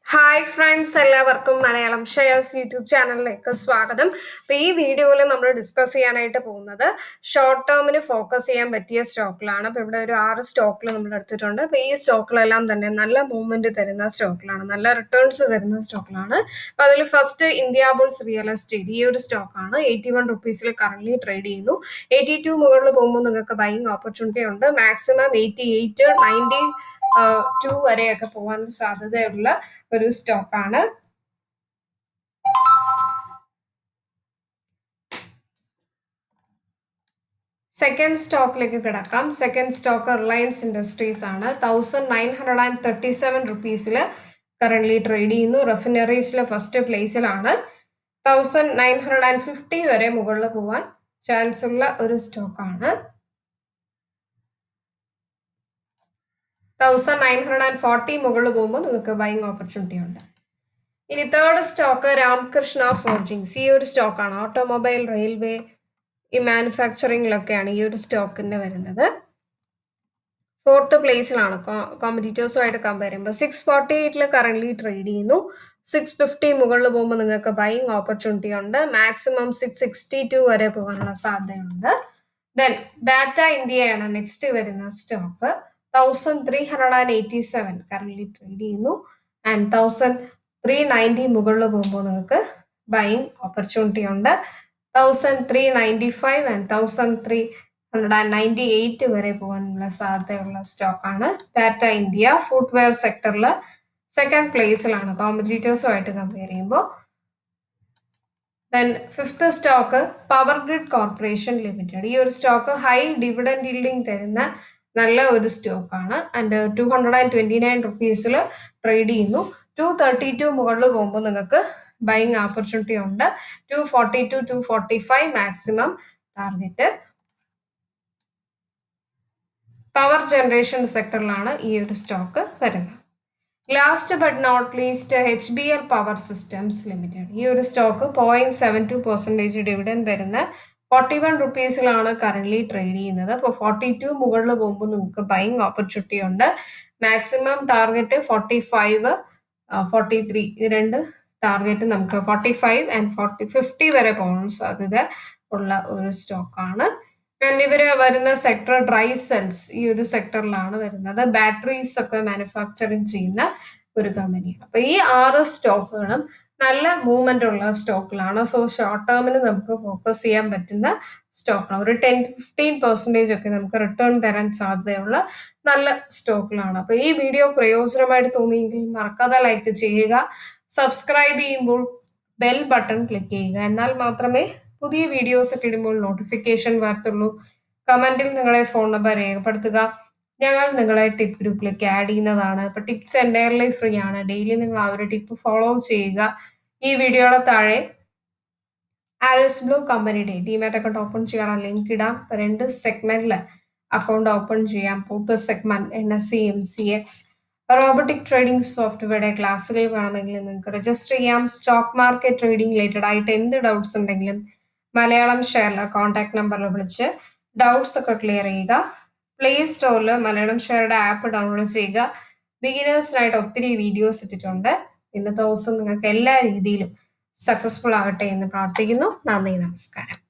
hi friends എല്ലാവർക്കും Malayalam shares YouTube ചാനലിലേക്ക് സ്വാഗതം അപ്പൊ ഈ വീഡിയോയിൽ നമ്മൾ ഡിസ്കസ് ചെയ്യാനായിട്ട് പോകുന്നത് ഷോർട്ട് ടേമിന് ഫോക്കസ് ചെയ്യാൻ പറ്റിയ സ്റ്റോക്കിലാണ് അപ്പൊ ഇവിടെ ഒരു ആറ് സ്റ്റോക്കിൽ നമ്മൾ എടുത്തിട്ടുണ്ട് അപ്പൊ ഈ സ്റ്റോക്കിലെല്ലാം തന്നെ നല്ല മൂവ്മെന്റ് തരുന്ന സ്റ്റോക്കിലാണ് നല്ല റിട്ടേൺസ് തരുന്ന സ്റ്റോക്കിലാണ് അപ്പൊ അതിൽ first India bulls real estate ഈ ഒരു സ്റ്റോക്കാണ് എയ്റ്റി വൺ റുപ്പീസിൽ കറന്റ് ട്രേഡ് ചെയ്യുന്നു എയ്റ്റി ടു മുകളിൽ പോകുമ്പോൾ നിങ്ങൾക്ക് ബൈങ് ഓപ്പർച്യൂണിറ്റി ഉണ്ട് maximum eighty eight ninety two വരെയൊക്കെ പോകാൻ സാധ്യതയുള്ള ഒരു സ്റ്റോക്കാണ് സെക്കൻഡ് സ്റ്റോക്കിലേക്ക് കിടക്കാം സെക്കൻഡ് സ്റ്റോക്ക് റിലയൻസ് ഇൻഡസ്ട്രീസ് ആണ് thousand nine hundred and thirty seven റുപ്പീസിൽ കറന്റ് ട്രേഡ് ചെയ്യുന്നു റെഫിനറീസിലെ ഫസ്റ്റ് പ്ലേസിലാണ് thousand nine hundred and fifty വരെ മുകളിൽ പോകാൻ ചാൻസ് ഉള്ള ഒരു സ്റ്റോക്കാണ് thousand nine hundred and forty മുകളിൽ പോകുമ്പോൾ നിങ്ങൾക്ക് ബൈങ് ഓപ്പർച്യൂണിറ്റി ഉണ്ട് ഇനി തേർഡ് സ്റ്റോക്ക് രാമകൃഷ്ണ ഫോർജിങ്സ് ഈ ഒരു സ്റ്റോക്കാണ് ഓട്ടോമൊബൈൽ റെയിൽവേ ഈ മാനുഫാക്ചറിങ്ങിലൊക്കെയാണ് ഈ ഒരു സ്റ്റോക്കിൻ്റെ വരുന്നത് ഫോർത്ത് പ്ലേസിലാണ് കോമ്പറ്റീറ്റേഴ്സുമായിട്ട് കമ്പയർ ചെയ്യുമ്പോൾ സിക്സ് ഫോർട്ടി എയ്റ്റിൽ കറന്റ് ട്രേഡ് ചെയ്യുന്നു സിക്സ് ഫിഫ്റ്റി മുകളിൽ പോകുമ്പോൾ നിങ്ങൾക്ക് ബൈങ് ഓപ്പർച്യൂണിറ്റി ഉണ്ട് മാക്സിമം സിക്സ് സിക്സ്റ്റി ടു വരെ പോകാനുള്ള സാധ്യതയുണ്ട് ദെൻ ബാറ്റ ഇന്ത്യയാണ് നെക്സ്റ്റ് വരുന്ന stock thousand three hundred and eighty seven current trade ചെയ്യുന്നു ആൻഡ് തൗസൻഡ് ത്രീ നയൻറ്റി മുകളിൽ പോകുമ്പോൾ നിങ്ങൾക്ക് ബൈങ് ഓപ്പർച്യൂണിറ്റി ഉണ്ട് thousand three ninety five and thousand three hundred and ninety eight വരെ പോകാനുള്ള സാധ്യതയുള്ള സ്റ്റോക്കാണ് ടാറ്റ ഇന്ത്യ ഫുട്വെയർ സെക്ടറിൽ സെക്കൻഡ് പ്ലേസിലാണ് കോമ്പറ്റീറ്റേഴ്സുമായിട്ട് കമ്പയർ ചെയ്യുമ്പോൾ then fifth stock power grid corporation limited ഈ ഒരു സ്റ്റോക്ക് ഹൈ ഡിവിഡൻഡ് ഈൽഡിംഗ് തരുന്ന നല്ല ഒരു സ്റ്റോക്കാണ് and two hundred and twenty nine റുപ്പീസിൽ ട്രേഡ് ചെയ്യുന്നു ടു തേർട്ടി ടു മുകളിൽ പോകുമ്പോൾ നിങ്ങൾക്ക് ബൈങ് ഓപ്പർച്യൂണിറ്റി ഉണ്ട് two forty two two forty five maximum target power generation സെക്ടറിലാണ് ഈ ഒരു സ്റ്റോക്ക് വരുന്നത് last but not least H B L power systems limited ഈ ഒരു stock point seven two percentage dividend തരുന്ന ഫോർട്ടി വൺ റുപ്പീസിലാണ് current trade ചെയ്യുന്നത് അപ്പോൾ ഫോർട്ടി ടു മുകളിൽ പോകുമ്പോൾ നിങ്ങൾക്ക് ബൈങ് ഓപ്പർച്യൂണിറ്റി ഉണ്ട് maximum target forty five forty three ഇത് രണ്ട് ടാർഗറ്റ് നമുക്ക് forty five and forty fifty വരെ പോകാൻ സാധ്യത ഉള്ള ഒരു സ്റ്റോക്കാണ് ആൻഡ് ഇവര് വരുന്ന സെക്ടർ ഡ്രൈ സെൽസ് ഈ ഒരു സെക്ടറിലാണ് വരുന്നത് ബാറ്ററീസ് ഒക്കെ മാനുഫാക്ചറിങ് ചെയ്യുന്ന ഒരു കമ്പനിയാണ് അപ്പൊ ഈ ആറ് സ്റ്റോക്കുകളും നല്ല മൂവ്മെന്റ് ഉള്ള സ്റ്റോക്കിലാണ് സോ ഷോർട്ട് ടേമിന് നമുക്ക് ഫോക്കസ് ചെയ്യാൻ പറ്റുന്ന സ്റ്റോക്കാണ് ഒരു ടെൻ ഫിഫ്റ്റീൻ പെർസെൻറ്റേജ് ഒക്കെ നമുക്ക് റിട്ടേൺ തരാൻ സാധ്യതയുള്ള നല്ല സ്റ്റോക്കിലാണ് അപ്പൊ ഈ വീഡിയോ പ്രയോജനമായിട്ട് തോന്നിയെങ്കിൽ മറക്കാതെ ലൈക്ക് ചെയ്യുക സബ്സ്ക്രൈബ് ചെയ്യുമ്പോൾ ബെൽ ബട്ടൺ ക്ലിക്ക് ചെയ്യുക എന്നാൽ മാത്രമേ പുതിയ വീഡിയോസ് ഒക്കെ ഇടുമ്പോൾ നോട്ടിഫിക്കേഷൻ വരത്തുള്ളൂ കമന്റിൽ നിങ്ങളെ ഫോൺ നമ്പർ രേഖപ്പെടുത്തുക ഞങ്ങൾ നിങ്ങളെ ടിപ്പ് ഗ്രൂപ്പിലേക്ക് ആഡ് ചെയ്യുന്നതാണ് അപ്പൊ ടിപ്സ് എൻ്റയർലി ഫ്രീ ആണ് ഡെയിലി നിങ്ങൾ ആ ഒരു ടിപ്പ് ഫോളോ ചെയ്യുക ഈ വീഡിയോയുടെ താഴെ ആലിസ് ബ്ലൂ കമ്പനിയുടെ ഡിമാറ്റ് അക്കൗണ്ട് ഓപ്പൺ ചെയ്യാനുള്ള ലിങ്ക് ഇടാം രണ്ട് സെഗ്മെന്റിൽ അക്കൗണ്ട് ഓപ്പൺ ചെയ്യാം പൂത്ത segment N S C M C X robotic trading സോഫ്റ്റ്വെയറുടെ ക്ലാസ്സുകൾ വേണമെങ്കിൽ നിങ്ങൾക്ക് രജിസ്റ്റർ ചെയ്യാം സ്റ്റോക്ക് മാർക്കറ്റ് ട്രേഡിംഗ് റിലേറ്റഡ് ആയിട്ട് എന്ത് ഡൗട്ട്സ് ഉണ്ടെങ്കിലും മലയാളം ഷെയറിലെ കോൺടാക്ട് നമ്പറിൽ വിളിച്ച് ഡൗട്ട്സ് ഒക്കെ ക്ലിയർ ചെയ്യുക പ്ലേ സ്റ്റോറിൽ മലയാളം ഷെയറുടെ ആപ്പ് ഡൗൺലോഡ് ചെയ്യുക ബിഗിനേഴ്സിനായിട്ട് ഒത്തിരി വീഡിയോസ് ഇട്ടിട്ടുണ്ട് ഇന്നത്തെ ദിവസം നിങ്ങൾക്ക് എല്ലാ രീതിയിലും സക്സസ്ഫുൾ ആകട്ടെ എന്ന് പ്രാർത്ഥിക്കുന്നു നന്ദി നമസ്കാരം